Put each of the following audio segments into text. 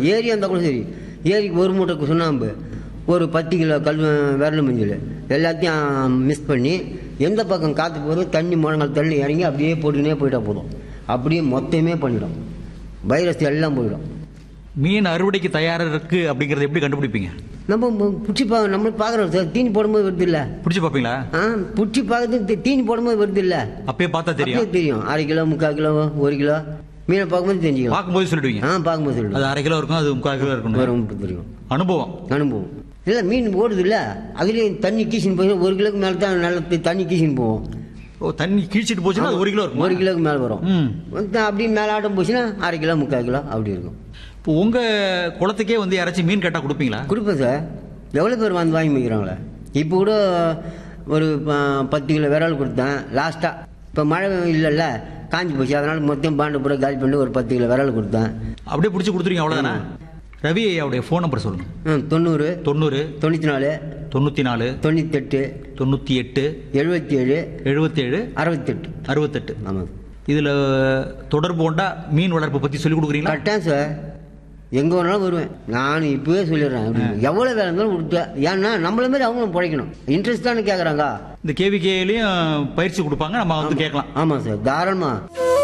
Area இருந்தால் கூட சரி ஏரிக்கு ஒரு மூட்டை சுண்ணாம்பு ஒரு பத்து கிலோ கல் விரல் மஞ்சள் எல்லாத்தையும் மிஸ் பண்ணி எந்த பக்கம் காற்று போகுது தண்ணி முழங்கால் தள்ளி இறங்கி அப்படியே போட்டுக்கினே போயிட்டா போதும் அப்படியே மொத்தமே பண்ணிடும் வைரஸ் எல்லாம் போயிடும் மீன் அறுவடைக்கு தயாரா இருக்கு அப்படிங்கறத எப்படி கண்டுபிடிப்பீங்க நம்ம ம- பிடிச்சி பா நம்ம பார்க்குறோம் சார் தீனி போடும்போது வருது இல்லை பிடிச்சு பாப்பீங்களா ஆ பிடிச்சி பார்க்கறது தீனி போடும்போது வருது இல்லை அப்பயே பார்த்தா தெரியும் அப்படியே தெரியும் அரை கிலோ முக்கால் கிலோ ஒரு கிலோ மீனை பார்க்கும்போது தெரிஞ்சுக்கலாம் பார்க்கும்போது சொல்லிடுவீங்க ஆ பார்க்கும்போது அது சொல்லிடும் அரை கிலோ இருக்கும் அது முக்கால் கிலோ இருக்கணும் வரும் தெரியும் அனுபவம் அனுபவம் இல்லை மீன் ஓடுது இல்லை அதுலேயும் தண்ணி கீசின்னு போய் ஒரு கிலோக்கு மேலே தான் நல்ல தி- தண்ணி கீசின்னு போவோம் ஓ தண்ணி கீழ்ச்சிட்டு போச்சுன்னா அது ஒரு கிலோ இருக்கும் ஒரு கிலோக்கு மேலே வரும் ம் வந்து அப்படியே மேலே ஆட்டம் போச்சுன்னா அரை கிலோ முக்கால் கிலோ அப்படி இருக்கும் இப்போ உங்க குளத்துக்கே வந்து யாராச்சும் மீன் கேட்டா கொடுப்பீங்களா கொடுப்பேன் சார் எவ்வளோ பேர் வந்து வாங்கி வைக்கிறாங்களே இப்போ கூட ஒரு ப- பத்து கிலோ விரல் கொடுத்தேன் லாஸ்ட்டாக இப்போ மழை இல்லைல்ல காஞ்சி போச்சு அதனால் மொத்தம் பாண்டு பூரா காலி பண்ணி ஒரு பத்து கிலோ விரல் கொடுத்தேன் அப்படியே பிடிச்சி கொடுத்துருங்க அவ்வளவுதானே ரவி ஐயாவுடைய ஃபோன் நம்பர் சொல்லுங்க ம், தொண்ணூறு தொண்ணூறு தொண்ணூற்றி நாலு தொண்ணூத்தி நாலு தொண்ணூத்தெட்டு தொண்ணூத்தி எட்டு எழுபத்தி ஏழு எழுபத்தேழு அறுபத்தெட்டு அறுபத்தெட்டு ஆமாம் இதுல தொடர்பு கொண்டா மீன் வளர்ப்பு பத்தி சொல்லி கொடுக்குறீங்களா கரெக்டாக சார் எங்கே வேணாலும் வருவேன் நான் இப்போவே சொல்லிடுறேன் அப்படின்னு. எவ்வளோ வேலை இருந்தாலும் கொடுத்தேன் ஏன்னா நம்மள மாதிரி அவங்களும் பிழைக்கணும் இன்ட்ரெஸ்ட் தானே கேட்குறாங்க இந்த கேவிகேலையும் பயிற்சி கொடுப்பாங்க நம்ம வந்து கேட்கலாம் ஆமாம் சார் தாராளமாக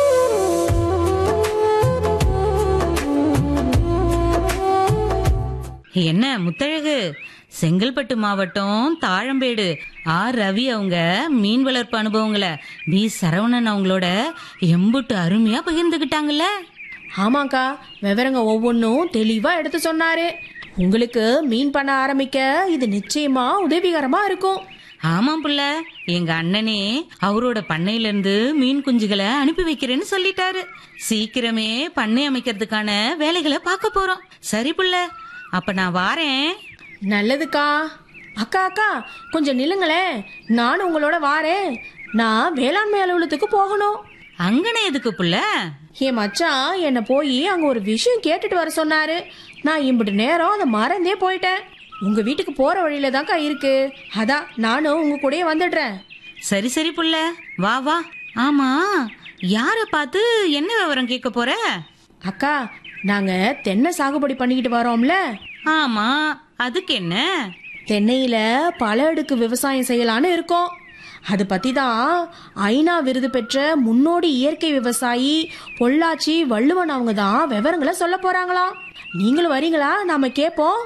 என்ன முத்தழகு செங்கல்பட்டு மாவட்டம் தாழம்பேடு ஆர் ரவி அவங்க மீன் வளர்ப்பு அனுபவங்களை பி சரவணன் அவங்களோட எம்புட்டு அருமையா பகிர்ந்துகிட்டாங்கல்ல ஆமாக்கா விவரங்க ஒவ்வொன்றும் தெளிவா எடுத்து சொன்னாரு உங்களுக்கு மீன் பண்ண ஆரம்பிக்க இது நிச்சயமா உதவிகரமா இருக்கும் ஆமாம் புள்ள எங்க அண்ணனே அவரோட பண்ணையில இருந்து மீன் குஞ்சுகளை அனுப்பி வைக்கிறேன்னு சொல்லிட்டாரு சீக்கிரமே பண்ணை அமைக்கிறதுக்கான வேலைகளை பார்க்க போறோம் சரி புள்ள அப்ப நான் வாரேன் நல்லதுக்கா அக்கா அக்கா கொஞ்சம் நில்லுங்களேன் நானும் உங்களோட வாரேன் நான் வேளாண்மை அலுவலகத்துக்கு போகணும் அங்கனே எதுக்கு புள்ள என் மச்சான் என்னை போய் அங்க ஒரு விஷயம் கேட்டுட்டு வர சொன்னாரு நான் இம்பிட்டு நேரம் அதை மறந்தே போயிட்டேன் உங்க வீட்டுக்கு போற வழியில தான்க்கா இருக்கு அதான் நானும் உங்க கூடயே வந்துடுறேன் சரி சரி புள்ள வா வா ஆமா யார பார்த்து என்ன விவரம் கேட்க போற அக்கா நாங்க தென்னை சாகுபடி பண்ணிக்கிட்டு வரோம்ல ஆமா அதுக்கு என்ன தென்னையில பல அடுக்கு விவசாயம் செய்யலான்னு இருக்கோம் அது பத்தி தான் ஐநா விருது பெற்ற முன்னோடி இயற்கை விவசாயி பொள்ளாச்சி வள்ளுவன் அவங்க தான் விவரங்களை சொல்ல போறாங்களாம் நீங்களும் வரீங்களா நாம கேட்போம்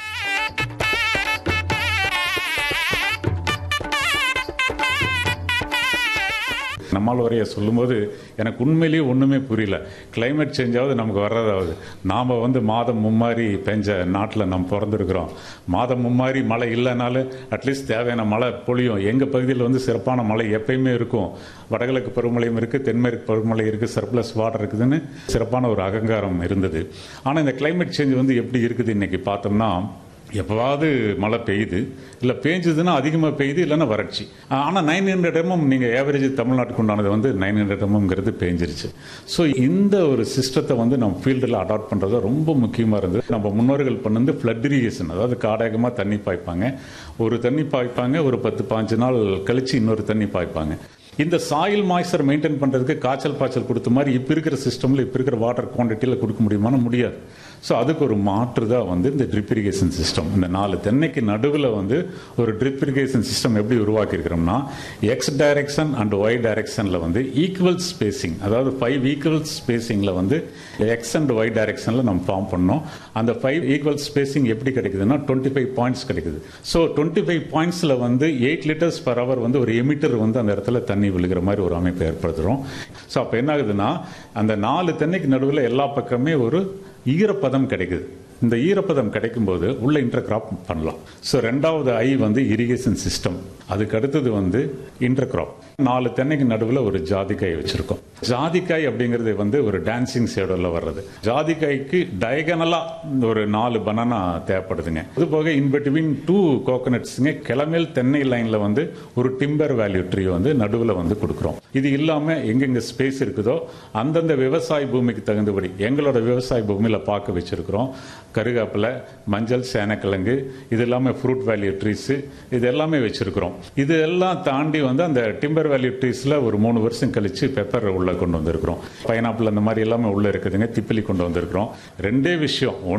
நம்மால் வரைய சொல்லும்போது எனக்கு உண்மையிலேயே ஒன்றுமே புரியல climate சேஞ்சாவது நமக்கு வர்றதாவது நாம் வந்து மாதம் மும்மாரி பெஞ்ச நாட்டில் நம்ம பிறந்திருக்கிறோம் மாதம் மும்மாரி மழை இல்லைனாலும் அட்லீஸ்ட் தேவையான மழை பொழியும் எங்கள் பகுதியில் வந்து சிறப்பான மழை எப்பயுமே இருக்கும் வடகிழக்கு பருவமழையும் இருக்குது தென்மேற்கு பருவமழை இருக்குது சர்ப்ளஸ் வாட்டர் இருக்குதுன்னு சிறப்பான ஒரு அகங்காரம் இருந்தது ஆனால் இந்த climate சேஞ்ச் வந்து எப்படி இருக்குது இன்னைக்கு பார்த்தோம்னா எப்போவாவது மழை பெய்யுது இல்லை பேஞ்சுதுன்னா அதிகமாக பெய்யுது இல்லைன்னா வறட்சி ஆனால் நைன் ஹண்ட்ரட் எம்எம் நீங்கள் ஏவரேஜ் தமிழ்நாட்டுக்கு உண்டானது வந்து நைன் ஹண்ட்ரட் எம்எம்ங்கிறது பேஞ்சிருச்சு ஸோ இந்த ஒரு சிஸ்டத்தை வந்து நம்ம ஃபீல்டில் அடாப்ட் பண்ணுறது ரொம்ப முக்கியமாக இருந்தது நம்ம முன்னோர்கள் பண்ணது ஃப்ளட் இரிகேஷன் அதாவது காடகமாக தண்ணி பாய்ப்பாங்க ஒரு தண்ணி பாய்ப்பாங்க ஒரு பத்து பாஞ்சு நாள் கழிச்சு இன்னொரு தண்ணி பாய்ப்பாங்க இந்த சாயில் மாய்ச்சர் மெயின்டைன் பண்ணுறதுக்கு காய்ச்சல் பாய்ச்சல் கொடுத்த மாதிரி இப்போ இருக்கிற சிஸ்டமில் இப்போ இருக்கிற வாட்டர் குவான்டிட்டியில் கொடுக்க முடியுமான்னு முடியாது ஸோ அதுக்கு ஒரு மாற்று தான் வந்து இந்த ட்ரிப் இரிகேஷன் சிஸ்டம் இந்த நாலு தென்னைக்கு நடுவில் வந்து ஒரு ட்ரிப் இரிகேஷன் சிஸ்டம் எப்படி உருவாக்கியிருக்கிறோம்னா எக்ஸ் டைரக்ஷன் அண்ட் ஒய் டைரக்ஷனில் வந்து ஈக்குவல் ஸ்பேசிங் அதாவது ஃபைவ் ஈக்குவல் ஸ்பேசிங்கில் வந்து எக்ஸ் அண்ட் ஒய் டைரக்ஷனில் நம்ம ஃபார்ம் பண்ணோம் அந்த ஃபைவ் ஈக்குவல் ஸ்பேசிங் எப்படி கிடைக்குதுன்னா டுவெண்ட்டி ஃபைவ் பாயிண்ட்ஸ் கிடைக்குது ஸோ டுவெண்ட்டி ஃபைவ் பாயிண்ட்ஸில் வந்து எயிட் லிட்டர்ஸ் பர் ஹவர் வந்து ஒரு எமிட்டர் வந்து அந்த இடத்துல தண்ணி விழுகிற மாதிரி ஒரு அமைப்பை ஏற்படுத்துகிறோம் ஸோ அப்போ என்ன ஆகுதுன்னா அந்த நாலு தென்னைக்கு நடுவில் எல்லா பக்கமே ஒரு ஈரப்பதம் கிடைக்குது இந்த ஈரப்பதம் கிடைக்கும்போது உள்ள இன்டர் கிராப் பண்ணலாம் ஸோ ரெண்டாவது ஐ வந்து இரிகேஷன் சிஸ்டம் அதுக்கு அடுத்தது வந்து இன்டர் கிராப் நாலு தென்னைக்கு நடுவில் ஒரு ஜாதிக்காய் வச்சிருக்கோம் ஜாதிக்காய் அப்படிங்கிறது வந்து ஒரு டான்சிங் ஷேடோல வர்றது ஜாதிக்காய்க்கு டயகனலா ஒரு நாலு பனானா தேவைப்படுதுங்க அது போக இன் பிட்வீன் டூ கோகனட்ஸுங்க கிளமேல் தென்னை லைன்ல வந்து ஒரு டிம்பர் வேல்யூ ட்ரீ வந்து நடுவில் வந்து கொடுக்குறோம் இது இல்லாம எங்கெங்க ஸ்பேஸ் இருக்குதோ அந்தந்த விவசாய பூமிக்கு தகுந்தபடி எங்களோட விவசாய பூமியில பார்க்க வச்சிருக்கிறோம் கருகாப்பிலை மஞ்சள் சேனக்கிழங்கு இது எல்லாமே ஃப்ரூட் வேல்யூ ட்ரீஸ் இது எல்லாமே வச்சிருக்கிறோம் இது எல்லாம் தாண்டி வந்து அந்த டிம்பர் வேல்யூ ட்ரீஸ்ல ஒரு மூணு வருஷம் கழிச்சு பெப்பர் உள்ள கொண்டு வந்திருக்கிறோம் பைனாப்பிள் அந்த மாதிரி எல்லாமே உள்ள இருக்குதுங்க திப்பிலி கொண்டு வந்திருக்கிறோம் ரெண்டே விஷயம்